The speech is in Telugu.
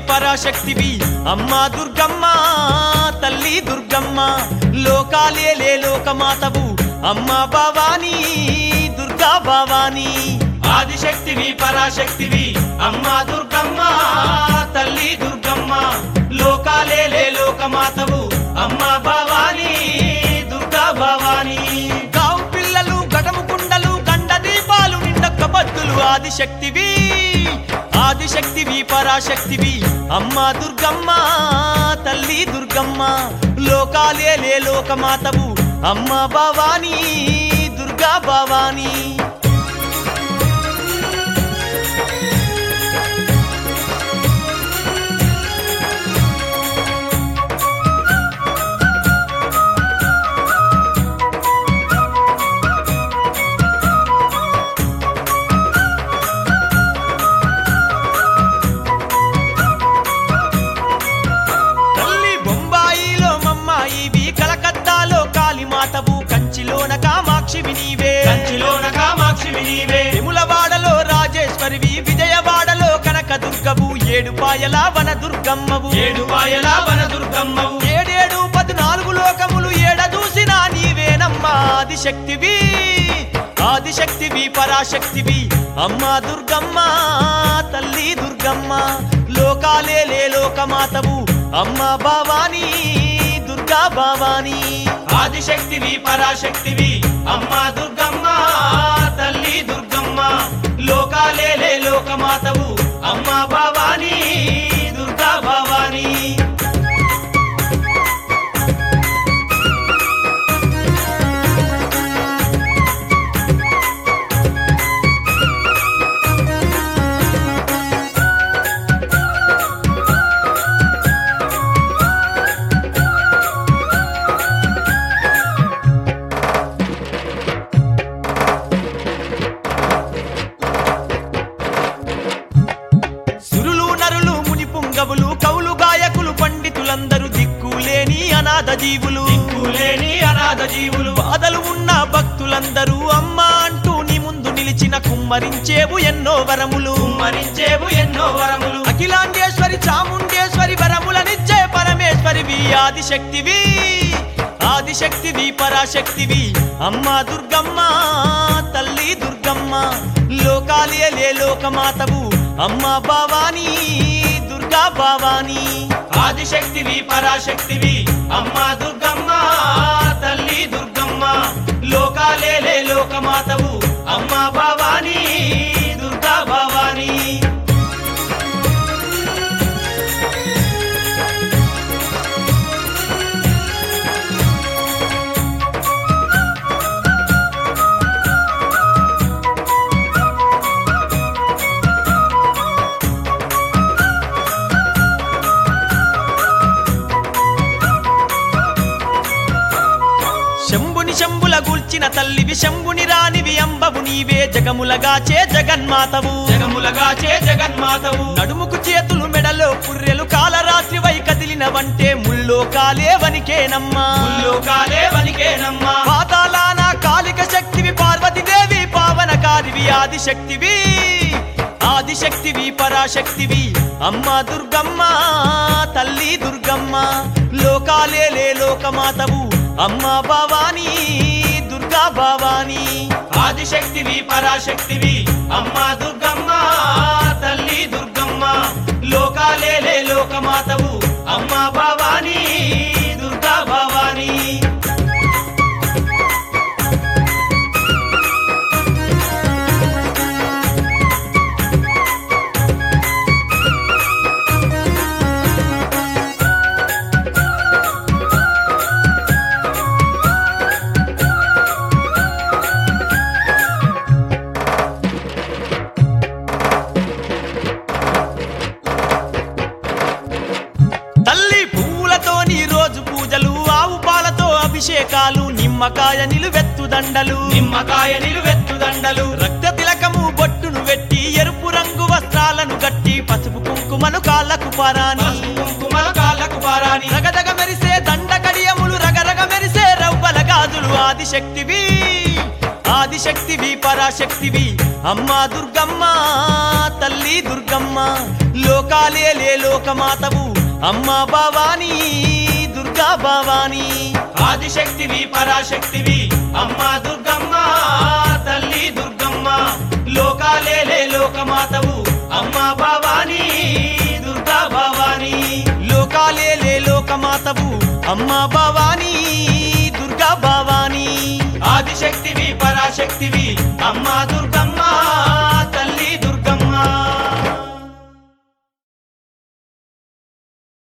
పరాశక్తివి అమ్మా దుర్గమ్మ తల్లి దుర్గమ్మ లోకాలేలే లోకమాతవు అమ్మా భవానీ దుర్గా భవానీ ఆదిశక్తివి పరాశక్తివి అమ్మా దుర్గమ్మ తల్లి దుర్గమ్మ లోకాలేలే లోకమాతవు అమ్మా భవానీ దుర్గా భవానీ గావు పిల్లలు గటము కుండలు గండ దీపాలు నిండొక్క బద్దులు ఆదిశక్తివి ఆదిశక్తివి పరాశక్తివి అమ్మా దుర్గమ్మ తల్లి దుర్గమ్మ లోకాలేలే లోకమాతవు అమ్మా భవానీ దుర్గా భవానీ తల్లి బొంబాయిలో మమ్మాయివి కలకత్తాలో కాళీమాతవు కంచిలోన కామాక్షివి నీవే కంచిలోన కామాక్షివి నీవే తిములవాడలో రాజేశ్వరివి విజయవాడలో కనక దుర్గవు ఏడుపాయల వన దుర్గమ్మవు ఏడు వాయల వన దుర్గమ్మవు ఏడేడు పద్నాలుగు లోకములు ఏడ చూసినా నీవేనమ్మా ఆదిశక్తివి ఆదిశక్తివి పరాశక్తివి అమ్మా దుర్గమ్మ తల్లి దుర్గమ్మ లోకాలేలే లోకమాతవు అమ్మా భవానీ దుర్గా భవానీ ఆదిశక్తివి పరాశక్తివి అమ్మా దుర్గమ్మ తల్లి దుర్గమ్మ లోకాలేలే లోకమాతవు అమ్మా భవానీ దుర్గా భవానీ సురులు నరులు ముని పుంగవులు కౌలు గాయకులు పండితులందరూ దిక్కులేని అనాథ జీవులు దిక్కులేని అనాథ జీవులు బాధలు ఉన్న భక్తులందరూ అమ్మ అంటూ నీ ముందు నిలిచిన కుమ్మరించేవు ఎన్నో వరములు మరించేవు ఎన్నో వరములు అఖిలాండేశ్వరి చాముండేశ్వరి వరములనిచ్చే పరమేశ్వరివి ఆదిశక్తివి ఆదిశక్తివి పరాశక్తివి అమ్మా దుర్గమ్మ తల్లి దుర్గమ్మ లోకాలేలే లోకమాతవు అమ్మా భవానీ దుర్గా భవానీ ఆదిశక్తివి పరాశక్తివి అమ్మా దుర్గమ్మ తల్లి దుర్గమ్మ లోకాలేలే లోకమాతవు అమ్మా భవానీ దుర్గా భవానీ శంభుని శంభుల గూల్చిన తల్లివి శంభుని రానివి అంబవు నీవే జగములగాచే జగన్మాతవు జగములగాచే జగన్మాతవు నడుముకు చేతులు మెడలో పుర్రెలు కాలరాత్రి వై కదిలిన వంటే ముల్లో కాలే వనికేనమ్మా లోకాలే వనికేనమ్మా పాతాళాన కాలిక శక్తివి పార్వతీదేవి పావనకారివి ఆదిశక్తివి ఆదిశక్తివి పరాశక్తివి అమ్మ దుర్గమ్మ తల్లి దుర్గమ్మ లోకాలేలే లోకమాతవు అమ్మ భవానీ దుర్గా భవానీ ఆదిశక్తివి పరాశక్తివి అమ్మా దుర్గమ్మ తల్లి దుర్గమ్మ లోకాలేలే లోకమాతవు అమ్మా భవానీ దుర్గా భవానీ తల్లి పువ్వులతోని రోజు పూజలు ఆవు పాలతో అభిషేకాలు నిమ్మకాయ నిలువెత్తు దండలు నిమ్మకాయ నిలువెత్తు దండలు రక్త తిలకము బొట్టును వెట్టి ఎరుపు రంగు వస్త్రాలను గట్టి పసుపు కుంకుమను కాళ్ళకు పరాని పసుపు కుంకుమల కాళ్ళకు పారాని రగదగ మెరిసే దండ కడియములు రగరగ మెరిసే రవ్వల గాజులు ఆదిశక్తివి ఆదిశక్తివి పరాశక్తివి అమ్మా దుర్గమ్మ తల్లి దుర్గమ్మ లోకాలేలే లోకమాతవు అమ్మా భవానీ దుర్గా భవానీ ఆదిశక్తివి పరాశక్తివి అమ్మా దుర్గమ్మ తల్లి దుర్గమ్మ లోకాలేలే లోకమాతవు అమ్మా భవానీ దుర్గా భవానీ లోకాలేలే లోకమాతవు అమ్మా భవానీ దుర్గా భవానీ ఆదిశక్తివి పరాశక్తివి అమ్మా దుర్గమ్మ